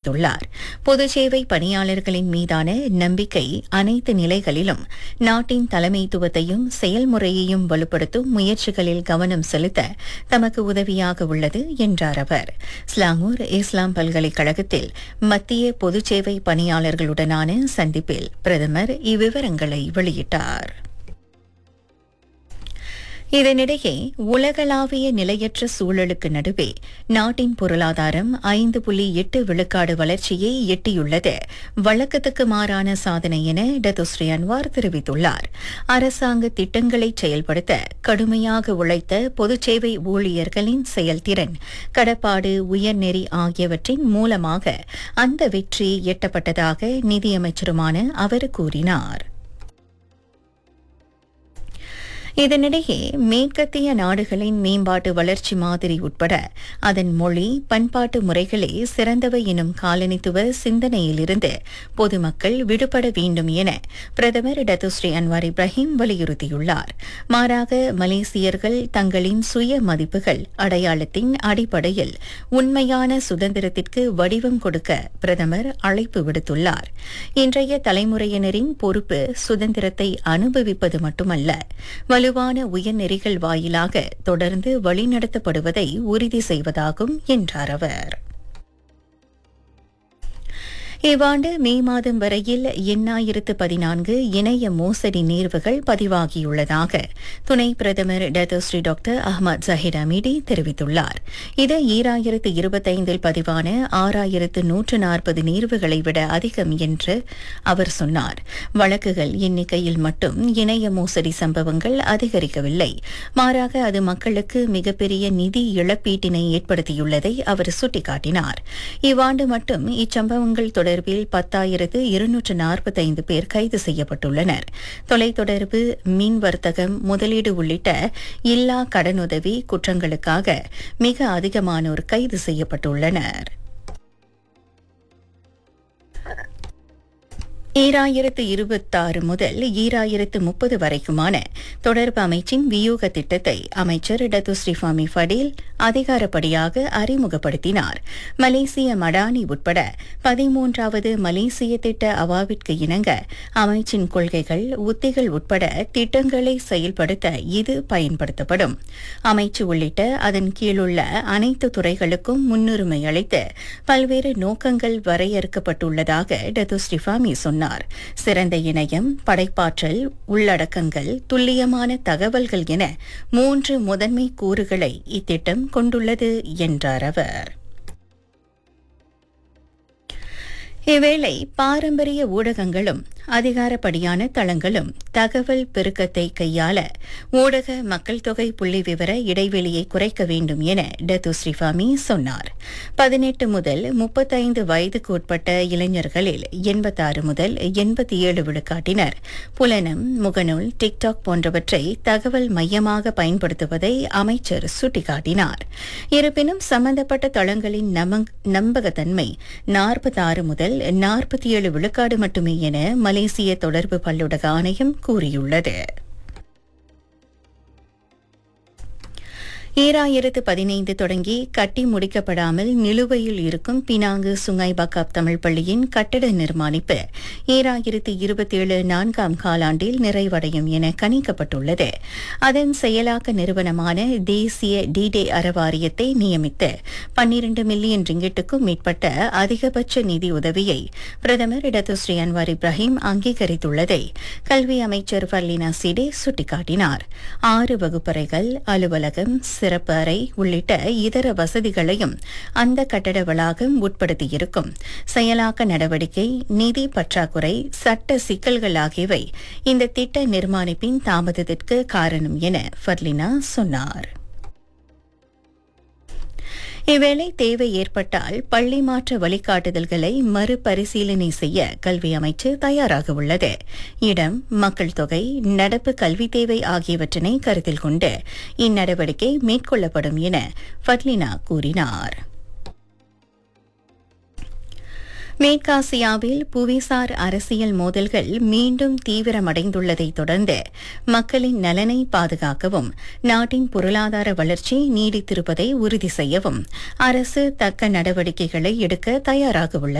தெரிவித்துள்ளார் பொது சேவை பணியாளர்களின் மீதான நம்பிக்கை அனைத்து நிலைகளிலும் நாட்டின் தலைமைத்துவத்தையும் செயல்முறையையும் வலுப்படுத்தும் முயற்சிகளில் கவனம் செலுத்த தமக்கு உதவியாக உள்ளது என்றார் அவர் ஸ்லாங்கூர் இஸ்லாம் பல்கலைக்கழகத்தில் மத்திய பொது சேவை பணியாளர்களுடனான சந்திப்பில் பிரதமர் இவ்விவரங்களை வெளியிட்டார் இதனிடையே உலகளாவிய நிலையற்ற சூழலுக்கு நடுவே நாட்டின் பொருளாதாரம் ஐந்து புள்ளி எட்டு விழுக்காடு வளர்ச்சியை எட்டியுள்ளது வழக்கத்துக்கு மாறான சாதனை என டத்துஸ்ரீ அன்வார் தெரிவித்துள்ளார் அரசாங்க திட்டங்களை செயல்படுத்த கடுமையாக உழைத்த பொதுச்சேவை ஊழியர்களின் செயல்திறன் கடப்பாடு உயர்நெறி ஆகியவற்றின் மூலமாக அந்த வெற்றி எட்டப்பட்டதாக நிதியமைச்சருமான அவர் கூறினார் இதனிடையே மேற்கத்திய நாடுகளின் மேம்பாட்டு வளர்ச்சி மாதிரி உட்பட அதன் மொழி பண்பாட்டு முறைகளே சிறந்தவை எனும் காலனித்துவ சிந்தனையிலிருந்து பொதுமக்கள் விடுபட வேண்டும் என பிரதமர் டத்துஸ்ரீ அன்வார் இப்ராஹிம் வலியுறுத்தியுள்ளார் மாறாக மலேசியர்கள் தங்களின் சுய மதிப்புகள் அடையாளத்தின் அடிப்படையில் உண்மையான சுதந்திரத்திற்கு வடிவம் கொடுக்க பிரதமர் அழைப்பு விடுத்துள்ளார் இன்றைய தலைமுறையினரின் பொறுப்பு சுதந்திரத்தை அனுபவிப்பது மட்டுமல்ல வலுவான உயர்நெறிகள் வாயிலாக தொடர்ந்து வழிநடத்தப்படுவதை உறுதி செய்வதாகும் என்றார் அவர் இவ்வாண்டு மே மாதம் வரையில் எண்ணாயிரத்து பதினான்கு இணைய மோசடி நேர்வுகள் பதிவாகியுள்ளதாக துணை பிரதமர் Datuk Seri doctor Ahmad Zahid Hamidi தெரிவித்துள்ளார் இது ஈராயிரத்து இருபத்தைந்தில் பதிவான ஆறாயிரத்து நூற்று நாற்பது நேர்வுகளை விட அதிகம் என்று அவர் சொன்னார் வழக்குகள் எண்ணிக்கையில் மட்டும் இணைய மோசடி சம்பவங்கள் அதிகரிக்கவில்லை மாறாக அது மக்களுக்கு மிகப்பெரிய நிதி இழப்பீட்டினை ஏற்படுத்தியுள்ளதை அவர் சுட்டிக்காட்டினார் இவ்வாண்டு மட்டும் இச்சம்பவங்கள் தொடர்பில் பத்தாயிரத்து இருநூற்று நாற்பத்தைந்து பேர் கைது செய்யப்பட்டுள்ளனர் தொலைத்தொடர்பு மின் வர்த்தகம் முதலீடு உள்ளிட்ட இல்லா கடனுதவி குற்றங்களுக்காக மிக அதிகமானோர் கைது செய்யப்பட்டுள்ளனர் ஈராயிரத்து இருபத்தாறு முதல் ஈராயிரத்து முப்பது வரைக்குமான தொடர்பு அமைச்சின் வியூக திட்டத்தை அமைச்சர் டத்து ஸ்ரீஃபாமி ஃபடீல் அதிகாரப்படியாக அறிமுகப்படுத்தினார் மலேசிய மடானி உட்பட பதிமூன்றாவது மலேசிய திட்ட அவாவிற்கு இணங்க அமைச்சின் கொள்கைகள் உத்திகள் உட்பட திட்டங்களை செயல்படுத்த இது பயன்படுத்தப்படும் அமைச்சு உள்ளிட்ட அதன் கீழுள்ள அனைத்து துறைகளுக்கும் முன்னுரிமை அளித்து பல்வேறு நோக்கங்கள் வரையறுக்கப்பட்டுள்ளதாக டத்து ஸ்ரீஃபாமி சொன்னார் சொன்னார் சிறந்த இணையம் படைப்பாற்றல் உள்ளடக்கங்கள் துல்லியமான தகவல்கள் என மூன்று முதன்மை கூறுகளை இத்திட்டம் கொண்டுள்ளது என்றார் அவர் இவ்வேளை பாரம்பரிய ஊடகங்களும் அதிகாரப்படியான தளங்களும் தகவல் பெருக்கத்தை கையாள ஊடக மக்கள் தொகை புள்ளி விவர இடைவெளியை குறைக்க வேண்டும் என டத்து ஸ்ரீஃபாமி சொன்னார் பதினெட்டு முதல் முப்பத்தைந்து வயதுக்கு உட்பட்ட இளைஞர்களில் எண்பத்தாறு முதல் எண்பத்தி ஏழு விழுக்காட்டினர் புலனம் முகநூல் டிக்டாக் போன்றவற்றை தகவல் மையமாக பயன்படுத்துவதை அமைச்சர் சுட்டிக்காட்டினார் இருப்பினும் சம்பந்தப்பட்ட தளங்களின் நம்பகத்தன்மை நாற்பத்தாறு முதல் நாற்பத்தி ஏழு விழுக்காடு மட்டுமே என மலேசிய தொடர்பு பல்லுடக ஆணையம் கூறியுள்ளது ஈராயிரத்து பதினைந்து தொடங்கி கட்டி முடிக்கப்படாமல் நிலுவையில் இருக்கும் பினாங்கு சுங்காய் பக்காப் தமிழ் பள்ளியின் கட்டட நிர்மாணிப்பு ஈராயிரத்து இருபத்தேழு நான்காம் காலாண்டில் நிறைவடையும் என கணிக்கப்பட்டுள்ளது அதன் செயலாக்க நிறுவனமான தேசிய டிடே அறவாரியத்தை நியமித்து பன்னிரண்டு மில்லியன் ரிங்கிட்டுக்கும் மேற்பட்ட அதிகபட்ச நிதி உதவியை பிரதமர் இடத்துஸ்ரீ அன்வார் இப்ராஹிம் அங்கீகரித்துள்ளதை கல்வி அமைச்சர் ஃபர்லினா சிடே சுட்டிக்காட்டினார் ஆறு வகுப்பறைகள் அலுவலகம் சிறப்பு அறை உள்ளிட்ட இதர வசதிகளையும் அந்த கட்டட வளாகம் உட்படுத்தியிருக்கும் செயலாக்க நடவடிக்கை நிதி பற்றாக்குறை சட்ட சிக்கல்கள் ஆகியவை இந்த திட்ட நிர்மாணிப்பின் தாமதத்திற்கு காரணம் என ஃபர்லினா சொன்னார் இவ்வேளை தேவை ஏற்பட்டால் பள்ளி மாற்ற வழிகாட்டுதல்களை மறுபரிசீலனை செய்ய கல்வி அமைச்சு தயாராக உள்ளது இடம் மக்கள் தொகை நடப்பு கல்வி தேவை ஆகியவற்றினை கருத்தில் கொண்டு இந்நடவடிக்கை மேற்கொள்ளப்படும் என ஃபட்லினா கூறினார் மேற்காசியாவில் புவிசார் அரசியல் மோதல்கள் மீண்டும் தீவிரமடைந்துள்ளதை தொடர்ந்து மக்களின் நலனை பாதுகாக்கவும் நாட்டின் பொருளாதார வளர்ச்சி நீடித்திருப்பதை உறுதி செய்யவும் அரசு தக்க நடவடிக்கைகளை எடுக்க தயாராக உள்ளது